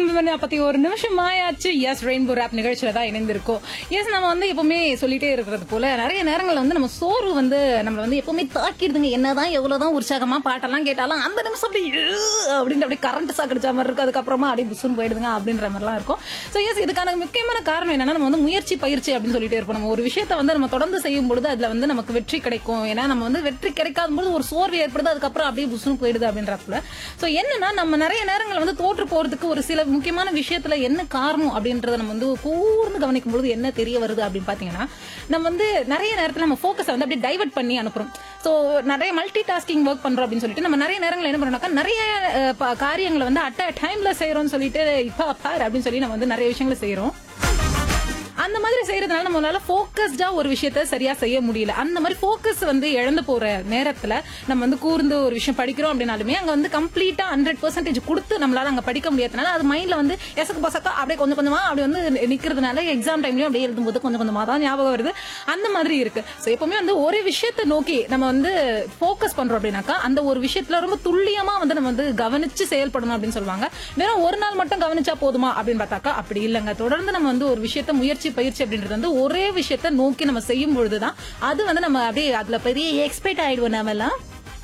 ஒன்பது மணி நாற்பத்தி ஒரு நிமிஷம் ஆயாச்சு எஸ் ரெயின்போ ரேப் நிகழ்ச்சியில தான் இணைந்திருக்கோம் எஸ் நம்ம வந்து எப்பவுமே சொல்லிட்டே இருக்கிறது போல நிறைய நேரங்கள்ல வந்து நம்ம சோர்வு வந்து நம்மள வந்து எப்பவுமே தாக்கிடுதுங்க என்னதான் எவ்வளவுதான் உற்சாகமா பாட்டெல்லாம் கேட்டாலும் அந்த நிமிஷம் அப்படி "ஈ" அப்படின்ட்டு அப்படியே கரண்ட் சாக்கடிச்ச மாதிரி இருக்கும் அதுக்கப்புறமா அப்படியே புசுன்னு போயிடுதுங்க அப்படின்ற மாதிரிலாம் இருக்கும் ஸோ எஸ் இதுக்கான முக்கியமான காரணம் என்னன்னா நம்ம வந்து முயற்சி பயிற்சி அப்படின்னு சொல்லிட்டே இருப்போம் நம்ம ஒரு விஷயத்த வந்து நம்ம தொடர்ந்து செய்யும் பொழுது அதுல வந்து நமக்கு வெற்றி கிடைக்கும் ஏன்னா நம்ம வந்து வெற்றி கிடைக்காத பொழுது ஒரு சோர்வு ஏற்படுது அதுக்கப்புறம் அப்படியே புசுன்னு போயிடுது அப்படின்றப்பல ஸோ என்னன்னா நம்ம நிறைய நேரங்கள் வந்து தோற்று போறதுக்கு ஒரு சில முக்கியமான விஷயத்துல என்ன காரணம் அப்படின்றத நம்ம வந்து கூர்ந்து கவனிக்கும் பொழுது என்ன தெரிய வருது அப்படின்னு பாத்தீங்கன்னா நம்ம வந்து நிறைய நேரத்துல நம்ம ஃபோக்கஸை வந்து அப்படியே டைவர்ட் பண்ணி அனுப்புறோம் ஸோ நிறைய மல்டி டாஸ்கிங் ஒர்க் பண்றோம் அப்படின்னு சொல்லிட்டு நம்ம நிறைய நேரங்கள் என்ன பண்றோம்னாக்கா நிறைய அஹ், ப- காரியங்களை வந்து அட் டைம்ல செய்யறோம்னு சொல்லிட்டு இப்ப பாரு அப்படின்னு சொல்லி நம்ம வந்து நிறைய விஷயங்களை செய்யறோம் அந்த மாதிரி செய்யறதுனால நம்மளால ஃபோக்கஸ்டா ஒரு விஷயத்த சரியா செய்ய முடியல அந்த மாதிரி ஃபோக்கஸ் வந்து இழந்து போற நேரத்துல நம்ம வந்து கூர்ந்து ஒரு விஷயம் படிக்கிறோம் அப்படின்னாலுமே அங்க வந்து கம்ப்ளீட்டா ஹண்ட்ரட் பர்சன்டேஜ் கொடுத்து நம்மளால அங்க படிக்க முடியாதனால அது மைண்ட்ல வந்து எசக்கு பசக்கா அப்படியே கொஞ்சம் கொஞ்சமா அப்படி வந்து நிக்கிறதுனால எக்ஸாம் டைம்லயும் அப்படியே எழுதும்போது கொஞ்சம் கொஞ்சமா தான் ஞாபகம் வருது அந்த மாதிரி இருக்கு ஸோ எப்பவுமே வந்து ஒரு விஷயத்தை நோக்கி நம்ம வந்து ஃபோக்கஸ் பண்றோம் அப்படின்னாக்கா அந்த ஒரு விஷயத்துல ரொம்ப துல்லியமா வந்து நம்ம வந்து கவனிச்சு செயல்படணும் அப்படின்னு சொல்லுவாங்க வெறும் ஒரு நாள் மட்டும் கவனிச்சா போதுமா அப்படின்னு பார்த்தாக்கா அப்படி இல்லைங்க தொடர்ந்து நம்ம வந்து ஒரு விஷயத்த முயற்சி பயிற்சி அப்படின்றது வந்து ஒரே விஷயத்த நோக்கி நம்ம செய்யும் பொழுதுதான் அது வந்து நம்ம அப்படியே அதுல பெரிய எக்ஸ்பெக்ட் ஆயிடுவோம் நாம எல்லாம்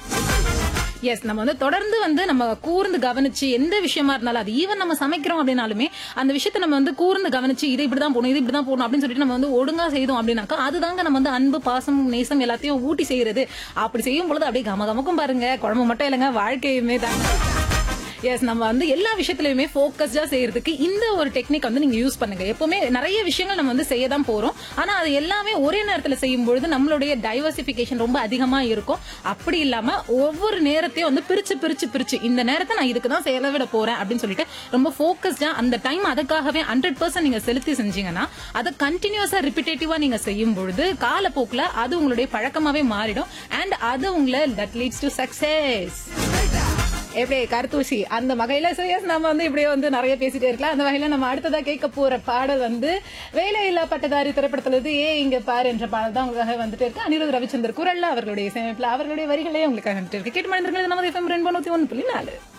எஸ் நம்ம வந்து தொடர்ந்து வந்து நம்ம கூர்ந்து கவனிச்சு எந்த விஷயமா இருந்தாலும் அது ஈவன் நம்ம சமைக்கிறோம் அப்படின்னாலுமே அந்த விஷயத்தை நம்ம வந்து கூர்ந்து கவனிச்சு இது இப்படிதான் போகணும் இது இப்படிதான் போகணும் அப்படின்னு சொல்லிட்டு நம்ம வந்து ஒழுங்கா செய்தோம் அப்படின்னாக்கா அதுதாங்க நம்ம வந்து அன்பு பாசம் நேசம் எல்லாத்தையும் ஊட்டி செய்யறது அப்படி செய்யும் பொழுது அப்படியே கம கமக்கும் பாருங்க குழம்பு மட்டும் இல்லைங்க வாழ்க்கையுமே தாங்க எஸ் நம்ம வந்து எல்லா விஷயத்திலயுமே ஃபோக்கஸ்டா செய்யறதுக்கு இந்த ஒரு டெக்னிக் வந்து நீங்க யூஸ் பண்ணுங்க எப்பவுமே நிறைய விஷயங்கள் நம்ம வந்து செய்ய தான் போறோம் ஆனா அது எல்லாமே ஒரே நேரத்துல செய்யும் பொழுது நம்மளுடைய டைவர்சிபிகேஷன் ரொம்ப அதிகமா இருக்கும் அப்படி இல்லாம ஒவ்வொரு நேரத்தையும் வந்து பிரிச்சு பிரிச்சு பிரிச்சு இந்த நேரத்தை நான் இதுக்கு தான் செலவிட போறேன் அப்படின்னு சொல்லிட்டு ரொம்ப ஃபோக்கஸ்டா அந்த டைம் அதுக்காகவே ஹண்ட்ரட் பர்சன்ட் நீங்க செலுத்தி செஞ்சீங்கன்னா அதை கண்டினியூஸா ரிப்பிட்டேட்டிவா நீங்க செய்யும் பொழுது காலப்போக்குல அது உங்களுடைய பழக்கமாவே மாறிடும் அண்ட் அது உங்களை தட் லீட்ஸ் டு சக்சஸ் எப்படி கருத்தூசி அந்த வகையில சரியஸ் நம்ம வந்து இப்படியே வந்து நிறைய பேசிட்டே இருக்கலாம் அந்த வகையில நம்ம அடுத்ததா கேட்க போற பாடல் வந்து வேலை இல்லா பட்டதாரி திரைப்படத்துல இருந்து ஏ இங்க பாரு என்ற பாடல் தான் உங்களுக்காக வந்துட்டு இருக்கு அனிருத் ரவிச்சந்தர் குரல்ல அவர்களுடைய இசையமைப்புல அவர்களுடைய வரிகளே உங்களுக்காக வந்துட்டு இருக்கு கேட்டு மனிதர்கள் நமது எஃப்எம் ரெண்டு ஒன்று புள்ளி நாலு